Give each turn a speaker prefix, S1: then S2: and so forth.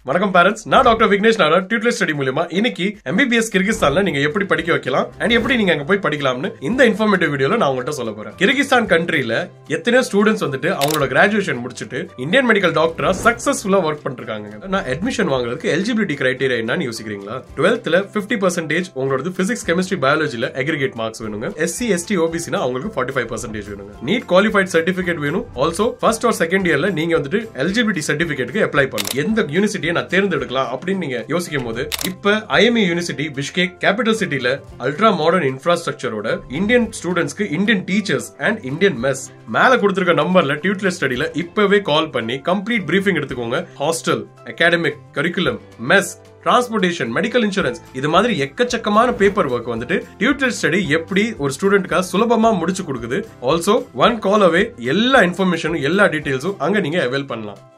S1: வணக்கம் பேரண்ட்ஸ் நான் doctor Vignesh Nadar Tutelar study மூலமா இன்னைக்கு எம்பிபிஎஸ் கிர்கிஸ்தான்ல நீங்க எப்படி படிக்க வைக்கலாம் அண்ட் எப்படி நீங்க அங்க போய் படிக்கலாம்னு இந்த இன்ஃபர்மேட்டிவ் வீடியோல நான் உங்கள்கிட்ட சொல்ல போறேன் கிர்கிஸ்தான் கண்ட்ரில எத்தனையோ ஸ்டூடெண்ட்ஸ் வந்துட்டு அவங்களோட கிராஜுவேஷன் முடிச்சுட்டு இந்தியன் மெடிக்கல் டாக்டரா சக்சஸ்ஃபுல்லா ஒர்க் பண்ணிருக்காங்க நான் அட்மிஷன் வாங்குறதுக்கு எலிஜிபிலிட்டி கிரைட்டீரியா என்னன்னு யோசிக்கிறீங்களா டுவெல்த்ல பிப்டி பர்சன்டேஜ் உங்களோட பிசிக்ஸ் கெமிஸ்ட்ரி பயாலஜில அக்ரிகேட் மார்க்ஸ் வேணுங்க எஸ்சி எஸ்டி ஓபிசினா அவங்களுக்கு ஃபார்ட்டி ஃபைவ் பர்சன்டேஜ் வேணுங்க நீட் குவாலிஃபைட் சர்டிபிகேட் வேணும் ஆல்சோ ஃபர்ஸ்ட் ஆர் செகண்ட் இயர்ல நீங்க வந்துட்டு எலிஜிபிலிட்டி சர்டிபிகேட்டுக்கு அப்ளை பண்ணணும் எந்த யூனிவர்சிட்டியை நான் தேர்ந்தெடுக்கலாம் அப்படின்னு நீங்க யோசிக்கும் போது இப்ப ஐஎம்இ யூனிவர்சிட்டி பிஷ்கேக் கேபிட்டல் சிட்டில அல்ட்ரா மாடர்ன் இன்ஃப்ராஸ்ட்ரக்சரோட இந்தியன் ஸ்டூடெண்ட்ஸ்க்கு Indian teachers and Indian mess மேல கொடுத்திருக்க நம்பர்ல டியூட்லர் ஸ்டடில இப்பவே கால் பண்ணி கம்ப்ளீட் பிரீஃபிங் எடுத்துக்கோங்க hostel academic curriculum mess transportation medical insurance இது மாதிரி எக்கச்சக்கமான பேப்பர் ஒர்க் வந்துட்டு டியூட்டர் ஸ்டடி எப்படி ஒரு ஸ்டூடெண்ட்காக சுலபமா முடிச்சு கொடுக்குது ஆல்சோ ஒன் கால் அவே எல்லா இன்ஃபர்மேஷனும் எல்லா டீடைல்ஸும் அங்க நீங்க அவைல் பண்ணலாம்